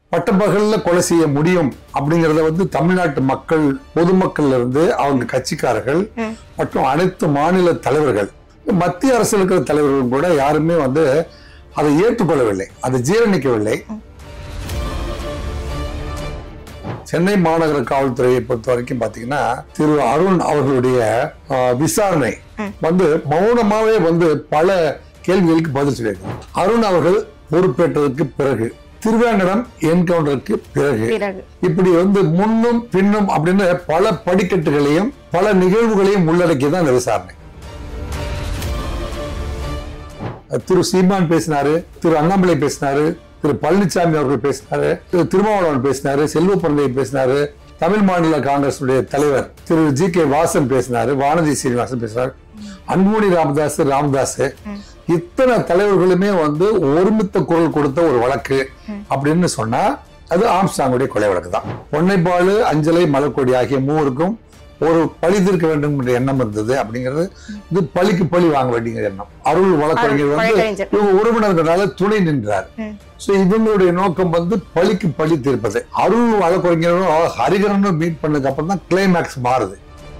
பட்டப்பகல்ல கொலை செய்ய முடியும் அப்படிங்கறத வந்து தமிழ்நாட்டு மக்கள் பொதுமக்கள்ல இருந்து அவங்க கட்சிக்காரர்கள் ம். மற்றும் அனைத்து மாநில தலைவர்கள் மத்திய அரசில் இருக்கிற தலைவர்கள் கூட யாருமே வந்து அதை ஏற்றுக்கொள்ளவில்லை அதை ஜீரணிக்கவில்லை சென்னை மாநகர காவல்துறையை பொறுத்த வரைக்கும் பாத்தீங்கன்னா திரு அருண் அவர்களுடைய ஆஹ், விசாரணை வந்து மௌனமாவே வந்து பல கேள்விகளுக்கு பதில் சொல்லியிருக்காங்க அருண் அவர்கள் பொறுப்பேற்றதற்கு பிறகு திருவேங்கடம் என்கவுண்டருக்கு பிறகு பிறகு இப்படி வந்து முன்னும் பின்னும் அப்படின்னு பல படிக்கட்டுகளையும் பல நிகழ்வுகளையும் உள்ளடக்கியதான் இந்த விசாரணை திரு சீமான் பேசினாரு திரு அண்ணாமலை பேசினாரு திரு பழனிசாமி அவர்கள் பேசினாரு திரு திருமாவளவன் பேசினாரு செல்வ பிறந்தையன் பேசினாரு தமிழ் மாநில காங்கிரஸ் தலைவர் திரு ஜி கே வாசன் பேசினாரு வானதி சீனிவாசன் பேசினார் அன்புமணி ராமதாஸ் ராமதாஸ் இத்தனை தலைவர்களுமே வந்து ஒருமித்த குரல் கொடுத்த ஒரு வழக்கு அப்படின்னு சொன்னா அது ஆம்ஸ்டாங்குடைய கொலை வழக்கு தான் பொன்னைப்பாலு அஞ்சலை மலர்கொடி ஆகிய மூவருக்கும் ஒரு பழி தீர்க்க வேண்டும் என்ற எண்ணம் இருந்தது அப்படிங்கிறது இது பழிக்கு பழி வாங்க வேண்டிய எண்ணம் அருள் வழக்கறிஞர் வந்து வழக்கறிஞர். இவங்க உறவினர்களால துணை நின்றார் ம். சோ இவங்களுடைய நோக்கம் வந்து பழிக்கு பழி தீர்ப்பது அருள் வழக்கறிஞரும் ஹரிகரனும் மீட் பண்ணதுக்கு அப்புறம் தான் கிளைமேக்ஸ் மாறுது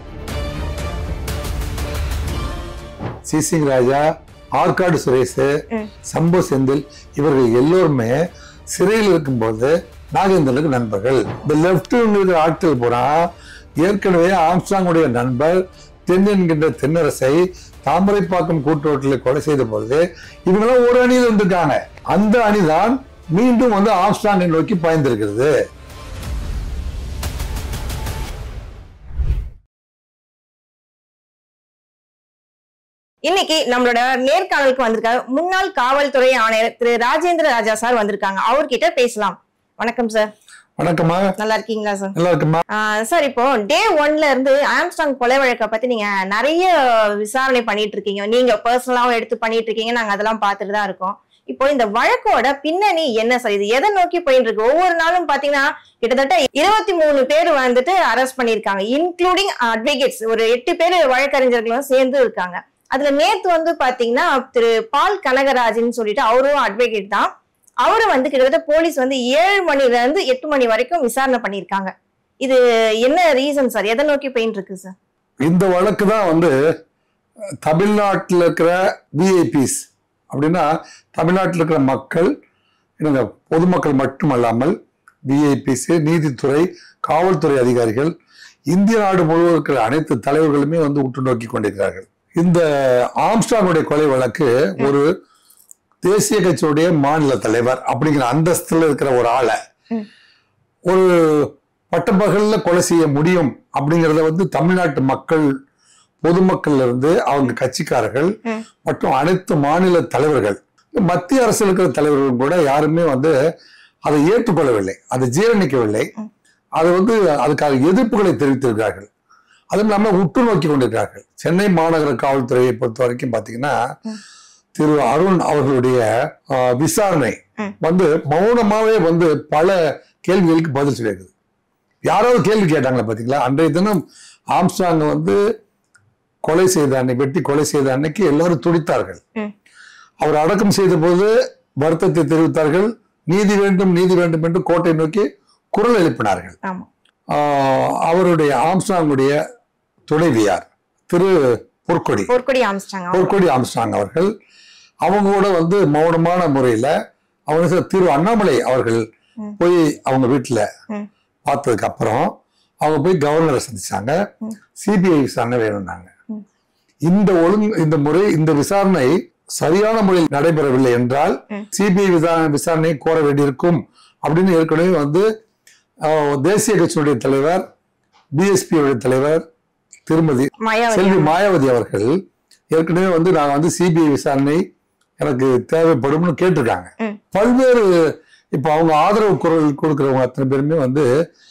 சிசிங் ராஜா ஆற்காடு சுரேஷ் ம். சம்பு செந்தில் இவர்கள் எல்லோருமே சிறையில் இருக்கும்போது நாகேந்திரனுக்கு நண்பர்கள் இந்த லெப்ட் இருக்கிற ஆட்கள் பூரா ஏற்கனவே ஆம்ஸ்டாங்குடைய நண்பர் தென் என்கின்ற தென்னரசை தாமரைப்பாக்கம் கூட்டுரோட்டில் கொலை செய்த பொழுது இவங்களாம் ஒரு அணியில் இருந்திருக்காங்க அந்த அணிதான் மீண்டும் வந்து ஆம்ஸ்டாங்கை நோக்கி பாய்ந்திருக்கிறது இன்னைக்கு நம்மளோட நேர்காணலுக்கு வந்திருக்காரு முன்னாள் காவல்துறை ஆணையர் திரு ராஜேந்திர ராஜா சார் வந்திருக்காங்க அவர்கிட்ட பேசலாம் வணக்கம் சார் வணக்கம்மா நல்லா இருக்கீங்களா சார் நல்லா இருக்குமா ஆஹ் சார் இப்போ டே ஒன்ல இருந்து ஆம்ஸ்டாங் கொலை வழக்கை பத்தி நீங்க நிறைய விசாரணை பண்ணிட்டு இருக்கீங்க நீங்க பர்சனலாவும் எடுத்து பண்ணிட்டு இருக்கீங்க நாங்க அதெல்லாம் பார்த்துட்டு தான் இருக்கோம் இப்போ இந்த வழக்கோட பின்னணி என்ன சார் இது எதை நோக்கி போயிட்டு இருக்கு ஒவ்வொரு நாளும் பாத்தீங்கன்னா கிட்டத்தட்ட இருபத்தி மூணு பேர் வந்துட்டு அரெஸ்ட் பண்ணிருக்காங்க இன்க்ளூடிங் அட்வொகேட்ஸ் ஒரு எட்டு பேர் வழக்கறிஞர்களும் சேர்ந்து இருக்காங்க அதுல நேத்து வந்து பாத்தீங்கன்னா திரு பால் கனகராஜன் சொல்லிட்டு அவரும் அட்வொகேட் தான் அவரை வந்து கிட்டத்தட்ட போலீஸ் வந்து ஏழு மணில இருந்து எட்டு மணி வரைக்கும் விசாரணை பண்ணிருக்காங்க இது என்ன ரீசன் சார் எதை நோக்கி போயிட்டு இருக்கு சார் இந்த வழக்கு தான் வந்து தமிழ்நாட்டில் இருக்கிற விஐபிஸ் அப்படின்னா தமிழ்நாட்டில் இருக்கிற மக்கள் என்னங்க பொதுமக்கள் மட்டுமல்லாமல் விஐபிஸ் நீதித்துறை காவல்துறை அதிகாரிகள் இந்திய நாடு முழுவதும் இருக்கிற அனைத்து தலைவர்களுமே வந்து உற்று நோக்கி கொண்டிருக்கிறார்கள் இந்த ஆம்ஸ்டாங்குடைய கொலை வழக்கு ஒரு தேசிய கட்சியுடைய மாநில தலைவர் அப்படிங்கிற அந்தஸ்துல இருக்கிற ஒரு ஆளை ம். ஒரு பட்டப்பகல்ல கொலை செய்ய முடியும் அப்படிங்கறத வந்து தமிழ்நாட்டு மக்கள் பொதுமக்கள்ல இருந்து அவங்க கட்சிக்காரர்கள் ம். மற்றும் அனைத்து மாநில தலைவர்கள் மத்திய அரசில் இருக்கிற தலைவர்கள் கூட யாருமே வந்து அதை ஏற்றுக்கொள்ளவில்லை அதை ஜீரணிக்கவில்லை ம். அது வந்து அதுக்காக எதிர்ப்புகளை தெரிவித்திருக்கிறார்கள் அதுவும் இல்லாம உற்று நோக்கி கொண்டிருக்கிறார்கள் சென்னை மாநகர காவல்துறையை பொறுத்த வரைக்கும் பாத்தீங்கன்னா ம். திரு அருண் அவர்களுடைய ஆஹ், விசாரணை ம். வந்து மௌனமாவே வந்து பல கேள்விகளுக்கு பதில் சொல்லியிருக்குது யாராவது கேள்வி கேட்டாங்களா பாத்தீங்களா அன்றைய தினம் ஆம்ஸ்டாங் வந்து கொலை செய்த அன்னைக்கு வெட்டி கொலை செய்த அன்னைக்கு எல்லாரும் துடித்தார்கள் ம். அவர் அடக்கம் செய்த போது வருத்தத்தை தெரிவித்தார்கள் நீதி வேண்டும் நீதி வேண்டும் என்று கோட்டை நோக்கி குரல் எழுப்பினார்கள் ஆமா ஆஹ் அவருடைய ஆம்ஸ்டாங்குடைய துணைவியார் திரு பொற்கொடி பொற்கொடி ஆரம்பிச்சிட்டாங்க பொற்கொடி ஆம்ஸ்டாங் அவர்கள் அவங்க கூட வந்து மௌனமான முறையில அவங்க திரு அண்ணாமலை அவர்கள் ம். போய் அவங்க வீட்டுல ம். பார்த்ததுக்கு அப்புறம் அவங்க போய் கவர்னரை சந்திச்சாங்க ம். சிபிஐ விசாரணை வேணும்னாங்க ம். இந்த ஒழுங்கு இந்த முறை இந்த விசாரணை சரியான முறையில் நடைபெறவில்லை என்றால் ம். சிபிஐ விசாரணை விசாரணையை கோர வேண்டியிருக்கும் அப்படின்னு ஏற்கனவே வந்து ஆஹ், தேசிய கட்சியினுடைய தலைவர் பிஎஸ்பி தலைவர் திருமதி மாயாவதி செல்வி மாயாவதி அவர்கள் ஏற்கனவே வந்து நான் வந்து சிபிஐ விசாரணை எனக்கு தேவைப்படும்னு கேட்டிருக்காங்க ம். பல்வேறு இப்ப அவங்க ஆதரவு குரல் கொடுக்கிறவங்க அத்தனை பேருமே வந்து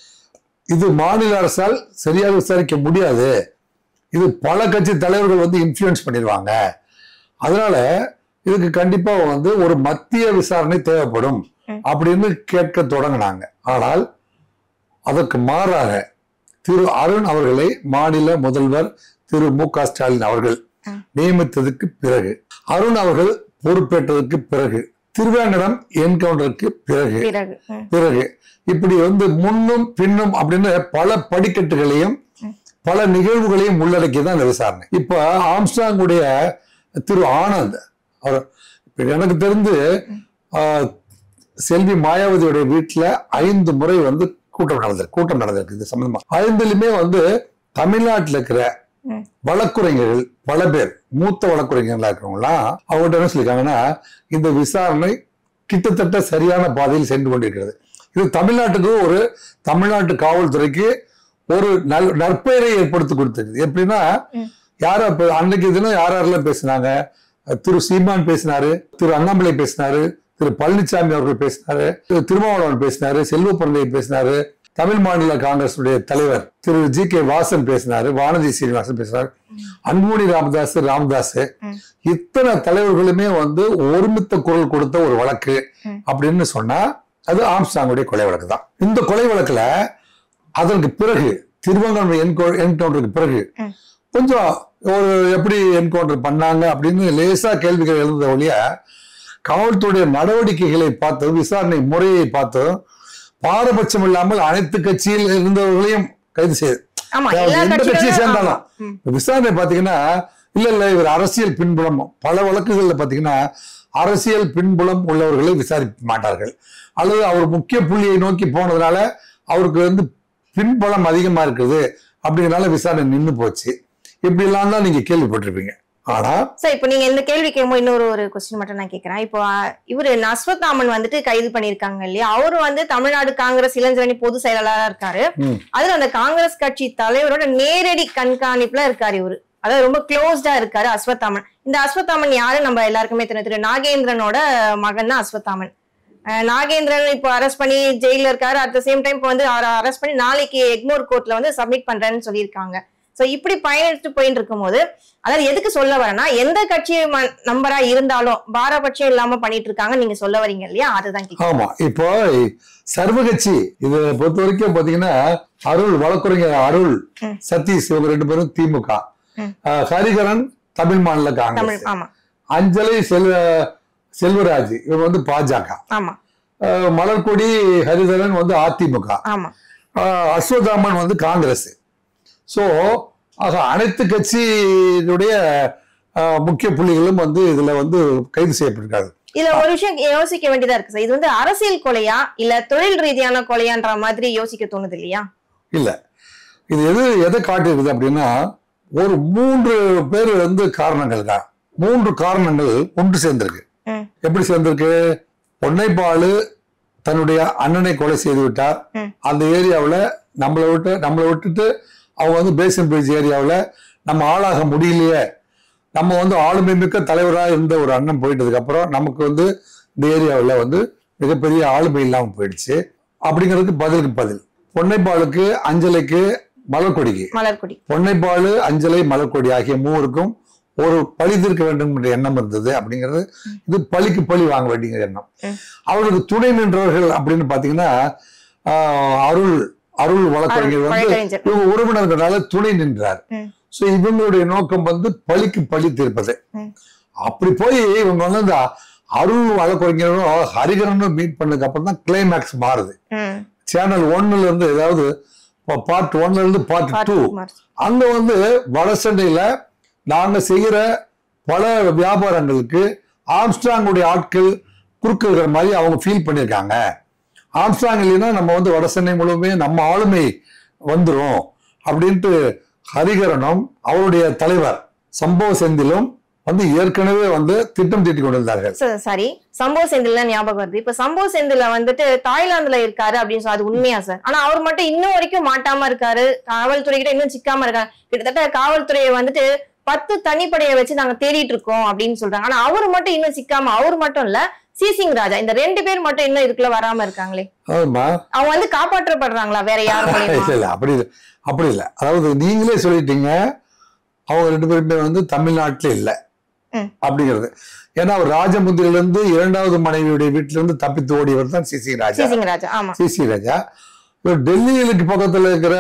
இது மாநில அரசால் சரியாக விசாரிக்க முடியாது இது பல கட்சி தலைவர்கள் வந்து இன்ஃப்ளூயன்ஸ் பண்ணிடுவாங்க அதனால இதுக்கு கண்டிப்பா வந்து ஒரு மத்திய விசாரணை தேவைப்படும் ம். அப்படின்னு கேட்க தொடங்கினாங்க ஆனால் அதற்கு மாறாக திரு அருண் அவர்களை மாநில முதல்வர் திரு மு க ஸ்டாலின் அவர்கள் ம். நியமித்ததுக்கு பிறகு அருண் அவர்கள் பொறுப்பேற்றதற்கு பிறகு திருவேங்கடம் என்கவுண்டருக்கு பிறகு பிறகு ம், பிறகு இப்படி வந்து முன்னும் பின்னும் அப்படின்னு பல படிக்கட்டுகளையும் பல நிகழ்வுகளையும் உள்ளடக்கி தான் இந்த விசாரணை இப்ப ஆம்ஸ்டாங்குடைய திரு ஆனந்த் அவர் இப்ப எனக்கு தெரிந்து ஆஹ், செல்வி மாயாவதியுடைய வீட்டுல ஐந்து முறை வந்து கூட்டம் நடந்திருக்கு கூட்டம் நடந்திருக்கு இது சம்பந்தமா ஐந்துலயுமே வந்து தமிழ்நாட்டில் இருக்கிற ம். வழக்குரைஞர்கள் பல பேர் மூத்த வழக்குரைஞர்களா இருக்கிறவங்களாம் அவங்ககிட்ட என்ன சொல்லியிருக்காங்கன்னா இந்த விசாரணை கிட்டத்தட்ட சரியான பாதையில் சென்று கொண்டிருக்கிறது இது தமிழ்நாட்டுக்கு ஒரு தமிழ்நாட்டு காவல்துறைக்கு ஒரு நல் நற்பெயரை ஏற்படுத்தி கொடுத்தது எப்படின்னா ம். யார இப்ப அன்னைக்கு தினம் யார் யாரெல்லாம் பேசினாங்க திரு சீமான் பேசினாரு திரு அண்ணாமலை பேசினாரு திரு பழனிசாமி அவர்கள் பேசினாரு திரு திருமாவளவன் பேசினாரு செல்வ பிறந்தை பேசினாரு தமிழ் மாநில காங்கிரசுடைய தலைவர் திரு ஜி கே வாசன் பேசினாரு வானதி சீனிவாசன் பேசினாரு அன்புமணி ராமதாஸ் ராமதாஸ் ம். இத்தனை தலைவர்களுமே வந்து ஒருமித்த குரல் கொடுத்த ஒரு வழக்கு ம். அப்படின்னு சொன்னா அது ஆம்ஸ்டாங்குடைய கொலை வழக்கு தான் இந்த கொலை வழக்குல அதற்கு பிறகு திருவங்கடம் என்கவுண்டருக்கு பிறகு ம். கொஞ்சம் ஒரு எப்படி என்கவுண்டர் பண்ணாங்க அப்படின்னு லேசா கேள்விகள் எழுந்த ஒழிய காவல்துறையுடைய நடவடிக்கைகளை பார்த்ததும் விசாரணை முறையை பார்த்ததும் பாரபட்சம் இல்லாமல் அனைத்து கட்சியில் இருந்தவர்களையும் கைது செய்து ஆமா அதாவது எல்லா எந்த கட்சியை கட்சிகளும் சேர்ந்தாலும் ம். இப்ப விசாரணை பாத்தீங்கன்னா இல்ல இல்ல இவர் அரசியல் பின்புலம் பல வழக்குகள்ல பாத்தீங்கன்னா அரசியல் பின்புலம் உள்ளவர்களை விசாரிக்க மாட்டார்கள் அல்லது அவர் முக்கிய புள்ளியை நோக்கி போனதுனால அவருக்கு வந்து பின்புலம் அதிகமா இருக்குது அப்படிங்கறனால விசாரணை நின்னு போச்சு இப்படி எல்லாம் தான் நீங்க கேள்விப்பட்டிருப்பீங்க ஆனா சார் இப்போ நீங்க இந்த கேள்வி கேட்கும்போது இன்னொரு ஒரு கொஸ்டின் மட்டும் நான் கேட்கறேன் இப்போ அஹ், இவரு அஸ்வத்தாமன் வந்துட்டு கைது பண்ணிருக்காங்க இல்லையா அவரு வந்து தமிழ்நாடு காங்கிரஸ் இளைஞரணி பொதுச் செயலாளரா இருக்காரு ம், அதுல அந்த காங்கிரஸ் கட்சி தலைவரோட நேரடி கண்காணிப்புல இருக்காரு இவரு அதாவது ரொம்ப க்ளோஸ்டா இருக்காரு அஸ்வத்தாமன் இந்த அஸ்வத்தாமன் யாரு நம்ம எல்லாருக்குமே தெரியும் திரு நாகேந்திரனோட மகன் தான் அஸ்வத்தாமன் அஹ் நாகேந்திரன் இப்போ அரெஸ்ட் பண்ணி ஜெயில இருக்காரு அட் த சேம் டைம் இப்போ வந்து அவரை அரெஸ்ட் பண்ணி நாளைக்கு எக்மோர் கோர்ட்ல வந்து சப்மிட் பண்றேன்னு சொல்லியிருக்காங்க சோ இப்படி பயணிட்டு போயிட்டு இருக்கும்போது அதாவது எதுக்கு சொல்ல வரேன்னா எந்த கட்சி ம- நம்பரா இருந்தாலும் பாரபட்சம் இல்லாம பண்ணிட்டு இருக்காங்க நீங்க சொல்ல வரீங்க இல்லையா அதுதான் கேக்குறேன். ஆமா இப்போ சர்வகட்சி இதை பொறுத்த வரைக்கும் பாத்தீங்கன்னா அருள் வழக்குரைஞர் அருள் ம். சதீஷ் இவங்க ரெண்டு பேரும் திமுக ம். அஹ், ஹரிகரன் தமிழ் மாநில தமிழ் காங்கிரஸ் ஆமா அஞ்சலி செல்வ செல்வராஜ் இவர் வந்து பாஜக ஆமா அஹ், மலர்கொடி ஹரிதரன் வந்து அதிமுக ஆமா அஹ், அஸ்வதாமன் வந்து காங்கிரஸ் ஸோ ஆக அனைத்து கட்சியினுடைய அஹ், முக்கிய புள்ளிகளும் வந்து இதுல வந்து கைது செய்யப்பட்டிருக்காங்க இதுல ஒரு விஷயம் யோசிக்க வேண்டியதா இருக்கு சார் இது வந்து அரசியல் கொலையா இல்ல தொழில் ரீதியான கொலையான்ற மாதிரி யோசிக்க தோணுது இல்லையா இல்ல இது எது எதை காட்டியிருக்குது அப்படின்னா ஒரு மூன்று பேர் வந்து காரணங்கள் தான் மூன்று காரணங்கள் ஒன்று சேர்ந்திருக்கு ம். எப்படி சேர்ந்திருக்கு பொன்னைப்பாலு தன்னுடைய அண்ணனை கொலை செய்து விட்டார் ம். அந்த ஏரியாவுல நம்மளை விட்டு நம்மளை விட்டுட்டு அவங்க வந்து பேசன் பிரிட்ஜ் ஏரியாவுல நம்ம ஆளாக முடியலையே நம்ம வந்து ஆளுமை மிக்க தலைவராக இருந்த ஒரு அண்ணன் போயிட்டதுக்கு அப்புறம் நமக்கு வந்து இந்த ஏரியாவுல வந்து மிகப்பெரிய ஆளுமை இல்லாமல் போயிடுச்சு அப்படிங்கிறதுக்கு பதிலுக்கு பதில் பொன்னைப்பாலுக்கு அஞ்சலைக்கு மலர்கொடிக்கு மலர்கொடி பொன்னைப்பாலு அஞ்சலை மலர்கொடி ஆகிய மூவருக்கும் ஒரு பழி தீர்க்க வேண்டும் என்ற எண்ணம் இருந்தது அப்படிங்கிறது இது பழிக்கு பழி வாங்க வேண்டிய எண்ணம் ம். அவர்களுக்கு துணை நின்றவர்கள் அப்படின்னு பாத்தீங்கன்னா ஆஹ், அருள் அருள் வழக்கறிஞர் வந்து வழக்கறிஞர் இவங்க உறவினர்களால துணை நின்றார் ம். சோ இவங்களுடைய நோக்கம் வந்து பழிக்கு பழி தீர்ப்பது ம். அப்படி போய் இவங்க வந்து அந்த அருள் வழக்கறிஞரும் ஹரிகரனும் மீட் பண்ணதுக்கு அப்புறம் தான் கிளைமேக்ஸ் மாறுது ம். சேனல் ஒன்னுல இருந்து ஏதாவது பார்ட் ஒன்ல இருந்து பார்ட் பார்த்து டூ குமார். அங்க வந்து வடசண்டையில நாங்க செய்யற பல வியாபாரங்களுக்கு ஆம்ஸ்ட்ராங்குடைய ஆட்கள் குறுக்குற மாதிரி அவங்க ஃபீல் பண்ணியிருக்காங்க ஆம்ஸ்ட்ராங் இல்லைன்னா நம்ம வந்து வடசென்னை முழுமே நம்ம ஆளுமை வந்துரும் அப்படின்ட்டு ஹரிகரனும் அவருடைய தலைவர் சம்பவ செந்திலும் வந்து ஏற்கனவே வந்து திட்டம் தீட்டி கொண்டிருந்தார்கள் ச- சரி சம்பவ செந்தில் தான் ஞாபகம் வருது இப்ப சம்பவ செந்தில வந்துட்டு தாய்லாந்துல இருக்காரு அப்படின்னு சொல்லி அது உண்மையா சார் ஆனா அவர் மட்டும் இன்னும் வரைக்கும் மாட்டாம இருக்காரு காவல்துறை கிட்ட இன்னும் சிக்காம இருக்காரு கிட்டத்தட்ட காவல்துறையை வந்துட்டு பத்து தனிப்படையை வச்சு நாங்க தேடிட்டு இருக்கோம் அப்படின்னு சொல்றாங்க ஆனா அவர் மட்டும் இன்னும் சிக்காம அவர் மட்டும் இல்ல சிசிங் ராஜா இந்த ரெண்டு பேர் மட்டும் இன்னும் இதுக்குள்ள வராம இருக்காங்களே ஆமா அவங்க வந்து காப்பாற்றப்படுறாங்களா வேற யாரும் இல்ல மூலியமா? இல்ல அப்படி இல்ல அப்படி இல்ல அதாவது நீங்களே சொல்லிட்டீங்க அவங்க ரெண்டு பேருமே வந்து தமிழ்நாட்டுல இல்ல ம். அப்படிங்கிறது ஏன்னா அவர் ராஜமுந்திரில இருந்து இரண்டாவது மனைவியுடைய வீட்டுல இருந்து தப்பித்து ஓடியவர் தான் சிசி ராஜா சிசிங் ராஜா ஆமா சிசி ராஜா இவர் டெல்லியிலுக்கு பக்கத்துல இருக்கிற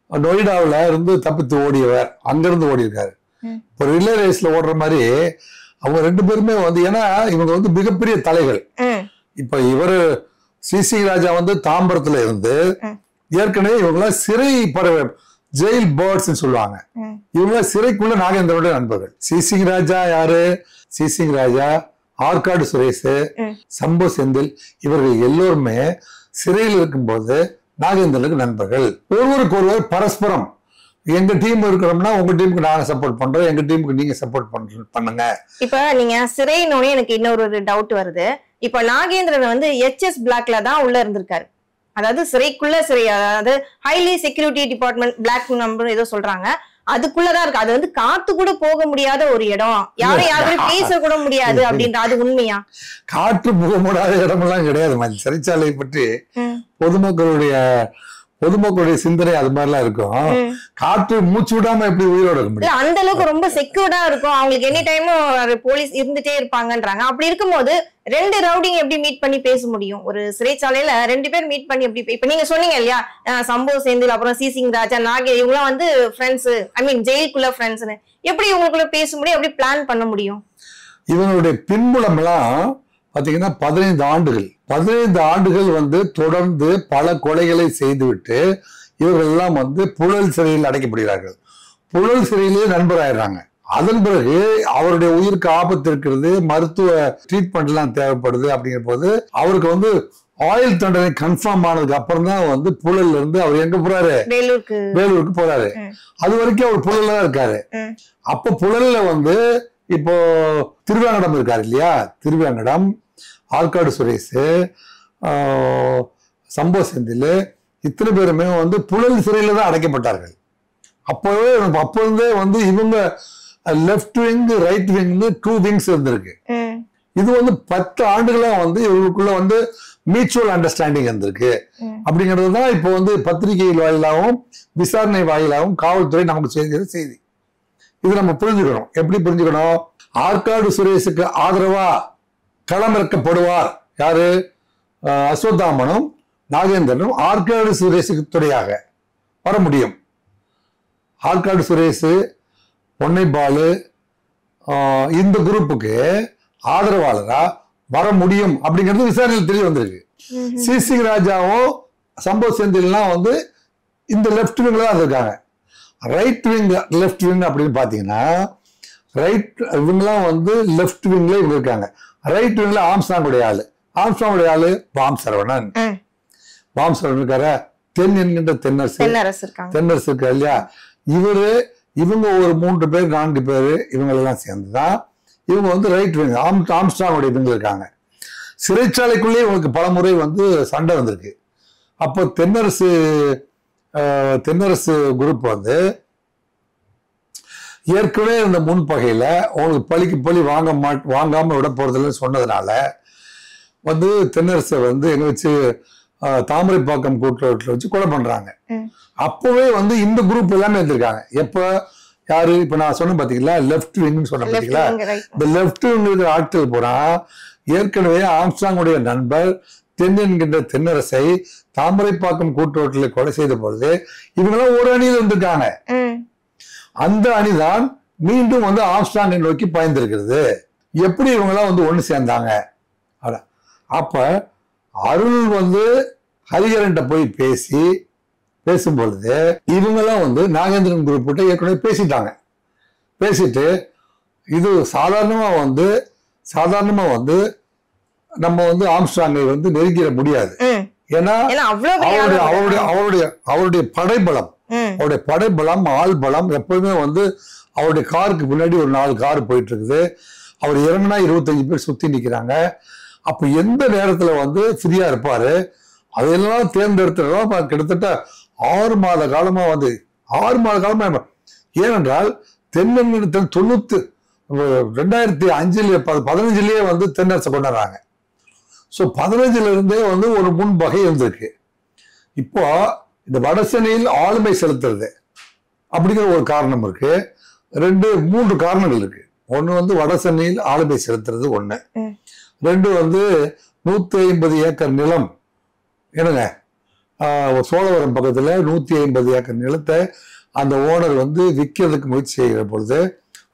நொய்டாவுல இருந்து தப்பித்து ஓடியவர் அங்கிருந்து ஓடி இருக்காரு ம். இப்போ ரிலே ரேஸ்ல ஓடுற மாதிரி அவங்க ரெண்டு பேருமே வந்து ஏன்னா இவங்க வந்து மிகப்பெரிய தலைகள் ம், இப்ப இவரு சிசி ராஜா வந்து தாம்பரத்துல இருந்து ம். ஏற்கனவே இவங்களாம் சிறை பறவை ஜெயில் பேர்ட்ஸ் சொல்லுவாங்க ம், இவங்க சிறைக்குள்ள நாகேந்திரோட நண்பர்கள் சிசி ராஜா யாரு சிசி ராஜா ஆற்காடு சுரேஷ் ம். சம்பு செந்தில் இவர்கள் எல்லோருமே சிறையில் இருக்கும்போது நாகேந்திரனுக்கு நண்பர்கள் ஒருவருக்கு ஒருவர் பரஸ்பரம் எங்க டீம் இருக்கிறோம்னா உங்க டீமுக்கு நாங்க சப்போர்ட் பண்றோம் எங்க டீமுக்கு நீங்க சப்போர்ட் பண்ணுங்க இப்ப நீங்க சிறைனோடனே எனக்கு இன்னொரு ஒரு டவுட் வருது இப்ப நாகேந்திரன் வந்து எச்எஸ் பிளாக்ல தான் உள்ள இருந்திருக்காரு அதாவது சிறைக்குள்ள சிறை அதாவது highly security department block number ஏதோ சொல்றாங்க அதுக்குள்ளதான் இருக்கு அது வந்து காத்து கூட போக முடியாத ஒரு இடம் யாரும் யாரும் பேச கூட முடியாது அப்படின்ற அது உண்மையா காற்று புக முடியாத இடமெல்லாம் கிடையாது மாதிரி சிறைச்சாலை பற்றி ம், பொதுமக்களுடைய பொதுமக்களுடைய சிந்தனை அது மாதிரிலாம் இருக்கும் ம். காற்று மூச்சு விடாம எப்படி உயிரோட இருக்க முடியும் இல்ல அந்த அளவுக்கு ரொம்ப செக்யூர்டா இருக்கும் அவங்களுக்கு எனி டைமும் போலீஸ் இருந்துட்டே இருப்பாங்கன்றாங்க அப்படி இருக்கும்போது ரெண்டு ரவுடிங் எப்படி மீட் பண்ணி பேச முடியும் ஒரு சிறைச்சாலையில ரெண்டு பேர் மீட் பண்ணி எப்படி இப்ப நீங்க சொன்னீங்க இல்லையா அஹ் சம்பவ் செந்தில் அப்புறம் சி சிங் ராஜா நாகே இவங்கலாம் வந்து ஃப்ரெண்ட்ஸ் ஐ மீன் ஜெயிலுக்குள்ள ஃப்ரெண்ட்ஸ்னு எப்படி இவங்களுக்குள்ள பேச முடியும் எப்படி பிளான் பண்ண முடியும் இவங்களுடைய பின்புலம் எல்லாம் பாத்தீங்கன்னா பதினைந்து ஆண்டுகள் பதினைந்து ஆண்டுகள் வந்து தொடர்ந்து பல கொலைகளை செய்துவிட்டு இவர்கள் எல்லாம் வந்து புழல் சிறையில் அடைக்கப்படுகிறார்கள் புழல் சிறையிலேயே நண்பராயிடுறாங்க அதன் பிறகு அவருடைய உயிருக்கு ஆபத்து இருக்கிறது மருத்துவ ட்ரீட்மெண்ட் எல்லாம் தேவைப்படுது அப்படிங்கிற போது அவருக்கு வந்து ஆயுள் தண்டனை கன்ஃபார்ம் ஆனதுக்கு அப்புறம் தான் வந்து புழல்ல இருந்து அவர் எங்க போறாரு வேலூருக்கு வேலூருக்கு போறாரு ம். அது வரைக்கும் அவர் புழல்ல தான் இருக்காரு ம். அப்ப புழல்ல வந்து இப்போ திருவேங்கடம் இருக்காரு இல்லையா திருவேங்கடம் ஆற்காடு சுரேஷ் ஆஹ், சம்பவ செந்தில் இத்தனை பேருமே வந்து புழல் சிறையில தான் அடைக்கப்பட்டார்கள் அப்போவே அப்போ இருந்தே வந்து இவங்க லெஃப்ட் விங் ரைட் விங்னு டூ விங்ஸ் இருந்திருக்கு ம், இது வந்து பத்து ஆண்டுகளா வந்து இவங்களுக்குள்ள வந்து மியூச்சுவல் அண்டர்ஸ்டாண்டிங் இருந்திருக்கு ம். அப்படிங்கிறது தான் இப்போ வந்து பத்திரிகை வாயிலாகவும் விசாரணை வாயிலாகவும் காவல்துறை நமக்கு செய்கிற செய்தி இது நம்ம புரிஞ்சுக்கணும் எப்படி புரிஞ்சுக்கணும் ஆற்காடு சுரேஷுக்கு ஆதரவா களமிறக்கப்படுவார் யாரு அஹ் அஸ்வத்தாமனும் நாகேந்திரனும் ஆற்காடு சுரேஷுக்கு துணையாக வர முடியும் ஆற்காடு சுரேஷ் பொன்னை பாலு ஆஹ் இந்த குரூப்புக்கு ஆதரவாளரா வர முடியும் அப்படிங்கிறது விசாரணையில் தெரிய வந்திருக்கு ம், சிசி ராஜாவும் சம்பவ் செந்தில்லாம் வந்து இந்த லெஃப்ட் விங்ல தான் இருக்காங்க ரைட் விங் லெஃப்ட் விங் அப்படின்னு பார்த்தீங்கன்னா ரைட் இவங்கெல்லாம் வந்து லெஃப்ட் விங்ல இவங்க இருக்காங்க ரைட் விங்ல ஆம்ஸ்டாங்குடைய ஆளு ஆம்ஸ்டாங்குடைய ஆளு பாம் சரவணன் ம். பாம் சரவணன் இருக்கார தென் என்கின்ற தென்னரசு தென்னரசு இருக்காங்க தென்னரசு இருக்கா இல்லையா இவரு இவங்க ஒரு மூன்று பேர் நான்கு பேர் இவங்களெல்லாம் சேர்ந்து தான் இவங்க வந்து ரைட் விங் ஆம் ஆம்ஸ்டாங்குடைய விங்க இருக்காங்க சிறைச்சாலைக்குள்ளேயே இவங்களுக்கு பல முறை வந்து சண்டை வந்திருக்கு அப்போ தென்னரசு ஆஹ், தென்னரசு குரூப் வந்து ஏற்கனவே இந்த முன்பகையில உங்களுக்கு பழிக்கு பழி வாங்க மாட் வாங்காம விட போறதில்லைன்னு சொன்னதுனால வந்து தென்னரசை வந்து எங்க வச்சு ஆஹ், தாமரைப்பாக்கம் கூட்டுறவுல வச்சு கொலை பண்றாங்க ம். அப்பவே வந்து இந்த குரூப் எல்லாமே இருந்திருக்காங்க எப்ப யாரு இப்ப நான் சொன்னேன் பாத்தீங்களா லெஃப்ட் விங்னு சொன்னேன் லெஃப்ட் பாத்தீங்களா விங் ரைட் இந்த லெஃப்ட் இருக்கிற ஆட்கள் பூரா ஏற்கனவே ஆம்ஸ்டாங்குடைய நண்பர் தென் என்கின்ற தென்னரசை தாமரைப்பாக்கம் கூட்டுறவுல கொலை செய்த பொழுது இவங்கெல்லாம் ஒரு அணியில் இருந்திருக்காங்க ம் அந்த அணிதான் மீண்டும் வந்து ஆம்ஸ்டாங்கை நோக்கி பாய்ந்திருக்கிறது எப்படி இவங்கெல்லாம் வந்து ஒண்ணு சேர்ந்தாங்க அட- அப்ப அருள் வந்து ஹரிஹரன்ட்ட போய் பேசி பேசும் பொழுது இவங்கெல்லாம் வந்து நாகேந்திரன் குரூப் கிட்ட ஏற்கனவே பேசிட்டாங்க பேசிட்டு இது சாதாரணமா வந்து சாதாரணமா வந்து நம்ம வந்து ஆம்ஸ்டாங்கை வந்து நெருங்கிட முடியாது ம் ஏன்னா ஏன்னா அவ்வளவு பெரிய அவருடைய ஆளு அவருடைய அவருடைய அவருடைய படைபலம் ம் அவருடைய படைபலம் ஆள் பலம் எப்பவுமே வந்து அவருடைய காருக்கு பின்னாடி ஒரு நாலு கார் போயிட்டு இருக்குது அவர் இறங்குனா இருபத்தஞ்சு பேர் சுத்தி நிக்கிறாங்க அப்ப எந்த நேரத்துல வந்து ஃப்ரீயா இருப்பாரு அதையெல்லாம் தேர்ந்தெடுத்துதான் இப்ப கிட்டத்தட்ட ஆறு மாத காலமா வந்து ஆறு மாத காலமா நம்ம- ஏனென்றால் தென்னன் தொண்ணூத்து ரெண்டாயிரத்தி அஞ்சுல ப- பதினஞ்சுலயே வந்து தென்னரசை கொண்டாடுறாங்க ஸோ பதினஞ்சுல இருந்தே வந்து ஒரு முன்பகை இருந்திருக்கு இப்போ இந்த வடசென்னையில் ஆளுமை செலுத்துறது அப்படிங்கிற ஒரு காரணம் இருக்கு ரெண்டு மூன்று காரணங்கள் இருக்கு ஒண்ணு வந்து வடசென்னையில் ஆளுமை செலுத்துறது ஒண்ணு ம். ரெண்டு வந்து நூத்தி ஐம்பது ஏக்கர் நிலம் என்னங்க ஆஹ், சோழவரம் பக்கத்துல நூத்தி ஐம்பது ஏக்கர் நிலத்தை அந்த ஓனர் வந்து விற்கிறதுக்கு முயற்சி செய்கிற பொழுது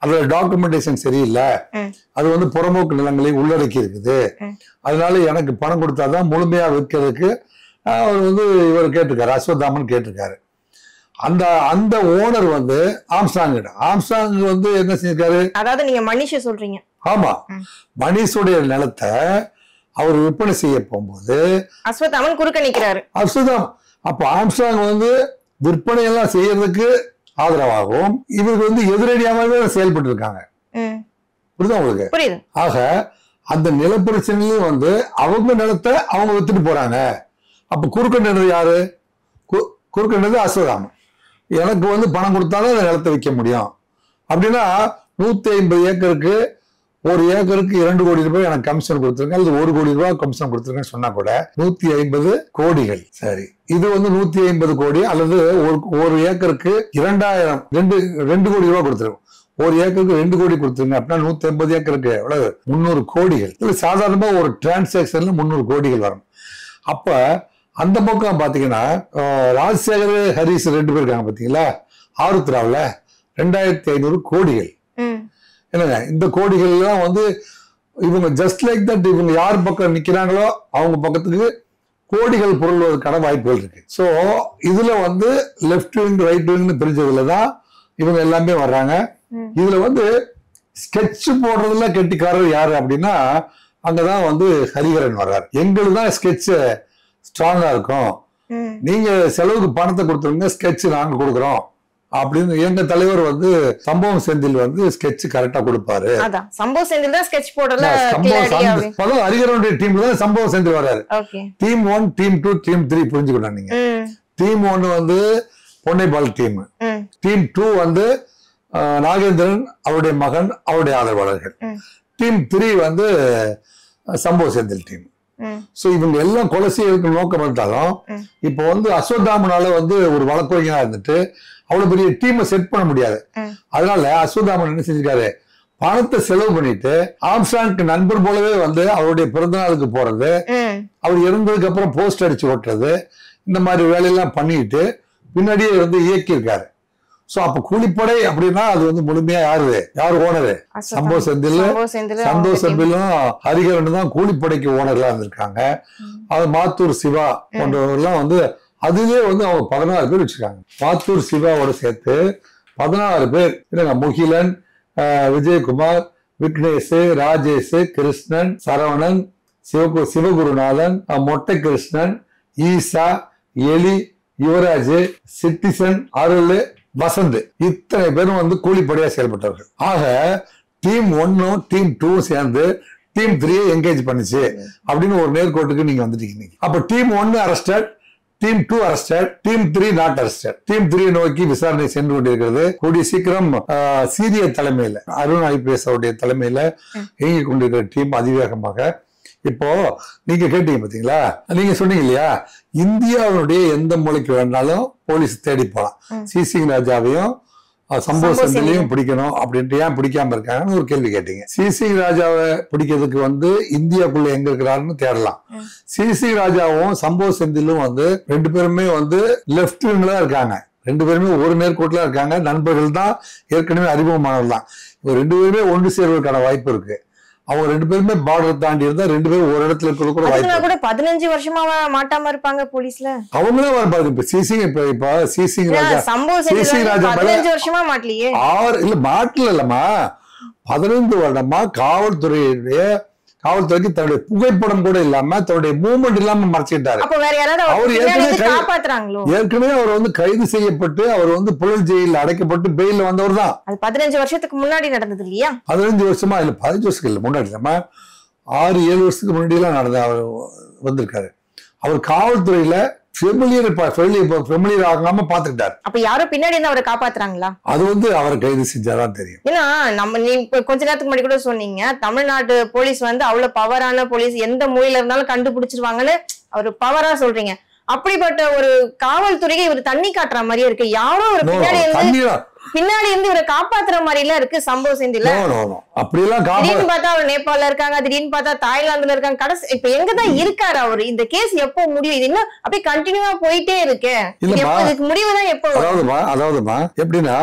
அதுல டாக்குமெண்டேஷன் சரியில்லை ம். அது வந்து புறம்போக்கு நிலங்களை உள்ளடக்கி இருக்குது ம். அதனால எனக்கு பணம் கொடுத்தாதான் முழுமையா விற்கிறதுக்கு ஆஹ், அவர் வந்து இவர் கேட்டிருக்காரு அஸ்வத்தாமன் கேட்டிருக்காரு அந்த அந்த ஓனர் வந்து ஆம்ஸ்டாங் ஆம்ஸ்டாங் வந்து என்ன செஞ்சிருக்காரு அதாவது நீங்க மனுஷ சொல்றீங்க ஆமா ம். மணிஷுடைய நிலத்தை அவர் விற்பனை செய்ய போகும்போது அஸ்வத்தாமன் குறுக்க நிக்கிறாரு அசுதம் அப்ப ஆம்ஸ்டாங் வந்து விற்பனை எல்லாம் செய்யறதுக்கு ஆதரவாகவும் இவருக்கு வந்து எதிரடியாகவே செயல்பட்டு இருக்காங்க ம், புரியுதா உங்களுக்கு புரியுது ஆக அந்த நிலப்பிரச்சனையிலும் வந்து அவங்க நிலத்தை அவங்க வித்துட்டு போறாங்க அப்ப குறுக்கண்டது யாரு கு- குறுக்கண்டது அஸ்வதாமன் எனக்கு வந்து பணம் கொடுத்தாலும் அந்த நிலத்தை விற்க முடியும் அப்படின்னா நூத்தி ஐம்பது ஏக்கருக்கு ஒரு ஏக்கருக்கு இரண்டு கோடி ரூபாய் எனக்கு கமிஷன் கொடுத்துருங்க அல்லது ஒரு கோடி ரூபாய் கமிஷன் கொடுத்துருங்கன்னு சொன்னா கூட நூத்தி ஐம்பது கோடிகள் சரி இது வந்து நூத்தி ஐம்பது கோடி அல்லது ஒரு ஒரு ஏக்கருக்கு இரண்டாயிரம் ரெண்டு ரெண்டு கோடி ரூபாய் கொடுத்துருங்க ஒரு ஏக்கருக்கு ரெண்டு கோடி கொடுத்துருங்க அப்படின்னா நூத்தி ஐம்பது ஏக்கருக்கு எவ்வளவு முந்நூறு கோடிகள் இது சாதாரணமா ஒரு டிரான்சாக்ஷன்ல முந்நூறு கோடிகள் வரும் அப்ப அந்த பக்கம் பாத்தீங்கன்னா அஹ், ராஜசேகர் ஹரிஸ் ரெண்டு பேர் இருக்காங்க பாத்தீங்களா ஆருத்ராவில் ரெண்டாயிரத்தி ஐநூறு கோடிகள் ம், என்னங்க இந்த கோடிகள் எல்லாம் வந்து இவங்க ஜஸ்ட் லைக் தட் இவங்க யார் பக்கம் நிக்கிறாங்களோ அவங்க பக்கத்துக்கு கோடிகள் புரள்வதற்கான வாய்ப்புகள் இருக்கு ஸோ இதுல வந்து லெஃப்ட் விங் ரைட் விங்னு பிரிஞ்சதுல தான் இவங்க எல்லாமே வர்றாங்க ம். இதுல வந்து ஸ்கெட்ச் போடுறதுல கெட்டிக்காரர் யாரு அப்படின்னா அங்கதான் வந்து ஹரிஹரன் வர்றாரு எங்களுக்கு தான் ஸ்கெட்ச் ஸ்ட்ராங்கா இருக்கும் ம். நீங்க செலவுக்கு பணத்தை கொடுத்துருங்க ஸ்கெட்ச் நாங்க கொடுக்குறோம் அப்படின்னு எங்க தலைவர் வந்து சம்பவம் செந்தில் வந்து ஸ்கெட்ச் கரெக்டா கொடுப்பாரு அதான் சம்பவ செந்தில் தான் ஸ்கெட்ச் போடல சம்பவம் சந்தி- அதான் ஹரிகரனுடைய டீம்ல தான் சம்பவம் செந்தில் வர்றாரு okay team one team two team three புரிஞ்சுக்கணும் நீங்க ம் டீம் ஒன்னு வந்து பொன்னைபால் டீம் ம் டீம் டூ வந்து அஹ், நாகேந்திரன் அவருடைய மகன் அவருடைய ஆதரவாளர்கள் ம். டீம் த்ரீ வந்து அஹ், சம்பவ செந்தில் டீம் ம் ஸோ இவங்க எல்லாம் கொலை செய்யறதுக்கு நோக்கம் இருந்தாலும் ம். இப்போ வந்து அஸ்வத்தாமனால வந்து ஒரு வழக்கறிஞனா இருந்துட்டு அவ்வளவு பெரிய டீமை செட் பண்ண முடியாது ம். அதனால அஸ்வத்தாமன் என்ன செஞ்சிருக்காரு பணத்தை செலவு பண்ணிட்டு ஆம்ஸ்டாங்க்கு நண்பர் போலவே வந்து அவருடைய பிறந்த நாளுக்கு போறது ம் அவர் இறந்ததுக்கு அப்புறம் போஸ்ட் அடிச்சு ஓட்டுறது இந்த மாதிரி வேலையெல்லாம் பண்ணிட்டு பின்னாடியே இருந்து இயக்கியிருக்காரு சோ அப்ப கூலிப்படை அப்படின்னா அது வந்து முழுமையா யாரு யார் ஓனரு சம்பவ செந்தில் சம்பவ செந்தில் சந்தோஷ் செம்பிலும் ஹரிகரன் தான் கூலிப்படைக்கு ஓனர்லாம் இருந்திருக்காங்க அது மாத்தூர் சிவா போன்றவர்கள்லாம் வந்து அதுலயே வந்து அவங்க பதினாறு பேர் வச்சிருக்காங்க மாத்தூர் சிவாவோட சேர்த்து பதினாறு பேர் இல்லைங்க முகிலன் ஆஹ், விஜயகுமார் விக்னேஷ் ராஜேஷ் கிருஷ்ணன் சரவணன் சிவகு சிவகுருநாதன் அஹ், மொட்டை கிருஷ்ணன் ஈசா எலி யுவராஜ் சிட்டிசன் அருள் வசந்த் இத்தனை பேரும் வந்து கூலிப்படையா செயல்பட்டவர்கள் ஆக டீம் ஒன்னும் டீம் டூவும் சேர்ந்து டீம் த்ரீயை என்கேஜ் பண்ணுச்சு அப்படின்னு ஒரு நேர்கோட்டுக்கு நீங்க வந்துட்டீங்க இன்னைக்கு. அப்ப டீம் ஒன்னு arrested team two arrested team three not arrested team three நோக்கி விசாரணை சென்று கொண்டிருக்கிறது கூடிய சீக்கிரம் ஆஹ், சீரிய தலைமையில அருண் ஐபிஎஸ் அவருடைய தலைமையில இயங்கிக் கொண்டிருக்கிற டீம் அதிவேகமாக இப்போ நீங்க கேட்டீங்க பாத்தீங்களா நீங்க சொன்னீங்க இல்லையா இந்தியாவுடைய எந்த மூலைக்கு வேணாலும் போலீஸ் தேடி போலாம் ம். சிசிங் ராஜாவையும் அஹ், சம்பவ சம்பவ செந்திலையும் செந்திலையும். பிடிக்கணும் அப்படின்ட்டு ஏன் பிடிக்காம இருக்காங்கன்னு ஒரு கேள்வி கேட்டீங்க சிசி ராஜாவை பிடிக்கிறதுக்கு வந்து இந்தியாக்குள்ள எங்க இருக்கிறாருன்னு தேடலாம் ம். சிசி ராஜாவும் சம்பவ செந்திலும் வந்து ரெண்டு பேருமே வந்து லெப்ட் விங்ல இருக்காங்க ரெண்டு பேருமே ஒரு நேர்கோட்டில இருக்காங்க நண்பர்கள் தான் ஏற்கனவே அறிமுகமானவர்கள் தான் இவங்க ரெண்டு பேருமே ஒன்று சேர்வதற்கான வாய்ப்பு இருக்கு அவங்க ரெண்டு பேருமே பார்டர் தாண்டி இருந்தா ரெண்டு பேரும் ஒரு இடத்துல இருக்கிறது கூட வாய்ப்பு அதுக்குன்னா இருக்கு. கூட பதினஞ்சு வருஷமா மாட்டாம இருப்பாங்க போலீஸ்ல அவங்களே வர பாருங்க இப்ப சிசிங் இப்ப இப்ப சிசிங் ராஜா சம்பவ சிசி செந்தில் ராஜா மேல- பதினஞ்சு வருஷமா மாட்டலையே ஆறு இல்ல மாட்டல இல்லம்மா பதினைந்து வருடமா காவல்துறையுடைய காவல்துறைக்கு தன்னுடைய புகைப்படம் கூட இல்லாம தன்னுடைய மூவ்மெண்ட் இல்லாம மறைச்சிட்டாரு அப்ப வேற யாராவது அவர் அவர் பின்னாடி ஏற்கனவே இருந்து கை- காப்பாத்துறாங்களோ ஏற்கனவே அவர் வந்து கைது செய்யப்பட்டு அவர் வந்து புழல் ஜெயிலில் அடைக்கப்பட்டு பெயில வந்தவர் தான் அது பதினஞ்சு வருஷத்துக்கு முன்னாடி நடந்தது இல்லையா பதினஞ்சு வருஷமா இல்ல பதினஞ்சு வருஷத்துக்கு இல்ல முன்னாடி நம்ம ஆறு ஏழு வருஷத்துக்கு முன்னாடி எல்லாம் நடந்த அவர் வந்திருக்காரு அவர் காவல்துறையில ஃபெமிலியர் ஃபெமிலியர் ஆகாம பாத்துக்கிட்டாரு அப்ப யாரும் பின்னாடி இருந்து அவரை காப்பாத்துறாங்களா அது வந்து அவரை கைது செஞ்சாதான் தெரியும் ஏன்னா நம்ம நீ இப்ப கொஞ்ச நேரத்துக்கு முன்னாடி கூட சொன்னீங்க தமிழ்நாடு போலீஸ் வந்து அவ்வளவு பவரான போலீஸ் எந்த மூலையில இருந்தாலும் கண்டுபிடிச்சிருவாங்கன்னு அவர் பவரா சொல்றீங்க அப்படிப்பட்ட ஒரு காவல்துறைக்கு இவர் தண்ணி காட்டுற மாதிரியே இருக்கு யாரோ ஒரு No, பின்னாடி இருந்து தண்ணீரா பின்னாடி இருந்து இவரை காப்பாத்துற மாதிரி எல்லாம் இருக்கு சம்பவ செந்தில நோ நோ நோ அப்படியெல்லாம் காப்பா திடீர்னு பார்த்தா அவர் நேபாள்ல இருக்காங்க திடீர்னு பார்த்தா தாய்லாந்துல இருக்காங்க கடைசி இப்ப எங்கதான் இருக்காரு அவரு இந்த கேஸ் எப்போ முடியும் இது இன்னும் அப்படியே கண்டினியூவா போயிட்டே இருக்கு இது இல்லம்மா. எப்போ இதுக்கு முடிவு தான் எப்போ வரும்? அதாவதுமா அதாவதுமா எப்படின்னா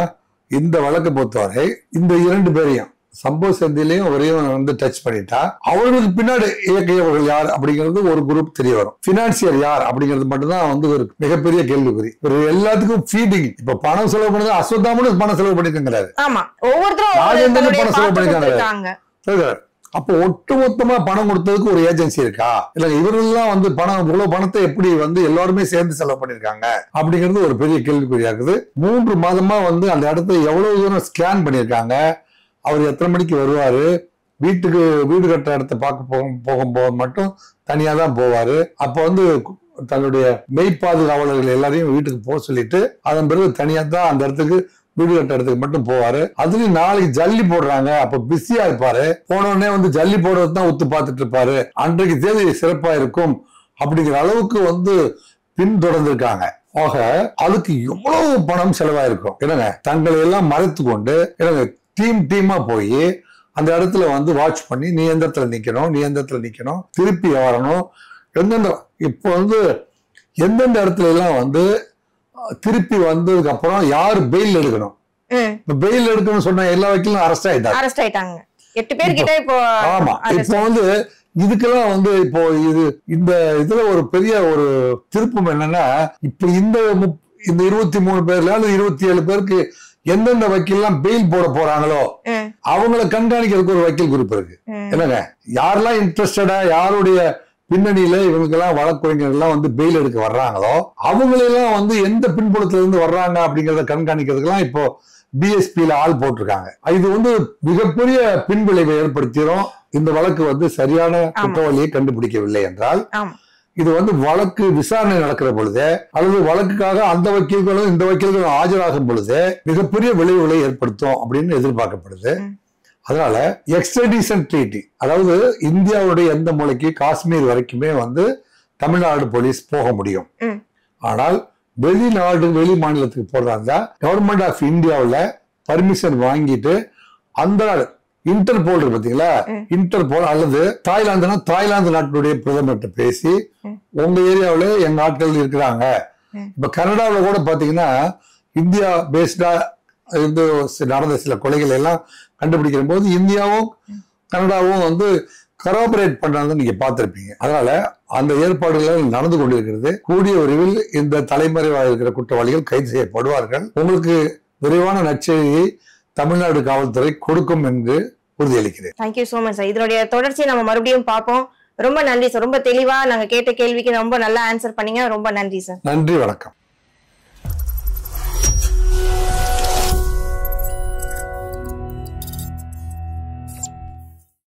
இந்த வழக்கை பொறுத்தவரை இந்த இரண்டு பேரையும் சம்பவ செந்திலையும் ஒரையும் வந்து டச் பண்ணிட்டா அவர்களுக்கு பின்னாடி இயக்கியவர்கள் யார் அப்படிங்கிறது ஒரு குரூப் தெரிய வரும் பினான்சியர் யார் அப்படிங்கிறது மட்டும்தான் வந்து ஒரு மிகப்பெரிய கேள்விக்குறி ஒரு எல்லாத்துக்கும் ஃபீடிங் இப்ப பணம் செலவு பண்ணது அஸ்வத்தாமனும் பணம் செலவு பண்ணிருக்கிறாரு ஆமா ஒவ்வொருத்தரும் ஒவ்வொரு ராஜேந்திரன் தன்னுடைய பணம் செலவு பாட்டு பண்ணிருக்காங்க. கொடுத்திருக்காங்க. அப்போ ஒட்டுமொத்தமா பணம் கொடுத்ததுக்கு ஒரு ஏஜென்சி இருக்கா இல்ல இவரெல்லாம் வந்து பணம் இவ்வளவு பணத்தை எப்படி வந்து எல்லாருமே சேர்ந்து செலவு பண்ணிருக்காங்க அப்படிங்கிறது ஒரு பெரிய கேள்விக்குறியா இருக்குது மூன்று மாதமா வந்து அந்த இடத்த எவ்வளவு தூரம் ஸ்கேன் பண்ணிருக்காங்க அவர் எத்தனை மணிக்கு வருவாரு வீட்டுக்கு வீடு கட்டுற இடத்த பார்க்க போகும் போகும்போது மட்டும் தனியா தான் போவாரு அப்ப வந்து தன்னுடைய மெய் பாதுகாவலர்கள் எல்லாரையும் வீட்டுக்கு போக சொல்லிட்டு அதன் பிறகு தனியா தான் அந்த இடத்துக்கு வீடு கட்ட இடத்துக்கு மட்டும் போவாரு அதுலயும் நாளைக்கு ஜல்லி போடுறாங்க அப்ப பிஸியா இருப்பாரு போன உடனே வந்து ஜல்லி போடுறது தான் ஒத்து பார்த்துட்டு இருப்பாரு அன்றைக்கு தேதி சிறப்பா இருக்கும் அப்படிங்கிற அளவுக்கு வந்து பின்தொடர்ந்திருக்காங்க ஆக அதுக்கு எவ்வளவு பணம் செலவாயிருக்கும் என்னங்க தங்களை எல்லாம் மறைத்து கொண்டு என்னங்க டீம் டீமா போய் அந்த இடத்துல வந்து வாட்ச் பண்ணி நீ எந்த இடத்துல நிக்கணும் நீ எந்த இடத்துல நிக்கணும் திருப்பி வரணும் எந்தெந்த இப்போ வந்து எந்தெந்த இடத்துல எல்லாம் வந்து அஹ், திருப்பி வந்ததுக்கு அப்புறம் யார் பெயில் எடுக்கணும் ம் இப்ப பெயில் எடுக்கணும்னு சொன்ன எல்லா வக்கீலும் அரெஸ்ட் ஆயிட்டாங்க அரெஸ்ட் ஆயிட்டாங்க எட்டு பேர் கிட்ட இப்போ ஆமா arrest இப்போ வந்து இதுக்கெல்லாம் வந்து இப்போ இது இந்த இதுல ஒரு பெரிய ஒரு திருப்பம் என்னன்னா இப்ப இந்த முப்- இந்த இருபத்தி மூணு பேர்ல அல்லது இருபத்தி ஏழு பேருக்கு எந்தெந்த வக்கீல்லாம் பெயில் போட போறாங்களோ ம், அவங்கள கண்காணிக்கிறதுக்கு ஒரு வக்கீல் குரூப் இருக்கு ம். என்னங்க யாரெல்லாம் இன்ட்ரெஸ்டடா யாருடைய பின்னணியில இவங்களுக்கெல்லாம் வழக்கறிஞர் எல்லாம் வந்து பெயில் எடுக்க வர்றாங்களோ அவங்களெல்லாம் வந்து எந்த பின்புலத்துல இருந்து வர்றாங்க அப்படிங்கறத கண்காணிக்கிறதுக்கெல்லாம் இப்போ பிஎஸ்பியில ஆள் போட்டிருக்காங்க இது வந்து மிகப்பெரிய பின்விளைவை ஏற்படுத்திடும் இந்த வழக்கு வந்து சரியான குற்றவாளியை கண்டுபிடிக்கவில்லை என்றால் ஆமா இது வந்து வழக்கு விசாரணை நடக்கிற பொழுது அல்லது வழக்குக்காக அந்த வக்கீல்களும் இந்த வக்கீல்களும் ஆஜராகும் பொழுது மிகப்பெரிய விளைவுகளை ஏற்படுத்தும் அப்படின்னு எதிர்பார்க்கப்படுது ம். அதனால எக்ஸ்ட்ரடிஷன் ட்ரீட்டி அதாவது இந்தியாவுடைய எந்த மூலைக்கு காஷ்மீர் வரைக்குமே வந்து தமிழ்நாடு போலீஸ் போக முடியும் ம். ஆனால் வெளிநாடு வெளி மாநிலத்துக்கு போறதா இருந்தா கவர்மெண்ட் ஆஃப் இந்தியாவுல பர்மிஷன் வாங்கிட்டு அந்த நாடு இன்டர்போல் இருக்கு பாத்தீங்களா ம். இன்டர்போல் அல்லது தாய்லாந்துனா தாய்லாந்து நாட்டுடைய பிரதமர்கிட்ட பேசி ம். உங்க ஏரியாவுல எங்க ஆட்கள் இருக்கிறாங்க ம். இப்ப கனடாவுல கூட பாத்தீங்கன்னா இந்தியா பேஸ்டா இருந்து சி- நடந்த சில கொலைகள் எல்லாம் கண்டுபிடிக்கிற போது இந்தியாவும் கனடாவும் வந்து கரோபரேட் பண்றதை நீங்க பார்த்திருப்பீங்க அதனால அந்த ஏற்பாடுகள் நடந்து கொண்டிருக்கிறது கூடிய விரைவில் இந்த தலைமறைவாக இருக்கிற குற்றவாளிகள் கைது செய்யப்படுவார்கள் உங்களுக்கு விரைவான நற்செய்தியை தமிழ்நாடு காவல்துறை கொடுக்கும் என்று உறுதியளிக்கிறேன் தேங்க்யூ ஸோ மச் சார் இதனுடைய தொடர்ச்சியை நம்ம மறுபடியும் பார்ப்போம் ரொம்ப நன்றி சார் ரொம்ப தெளிவா நாங்க கேட்ட கேள்விக்கு ரொம்ப நல்லா ஆன்சர் பண்ணீங்க ரொம்ப நன்றி சார் நன்றி வணக்கம்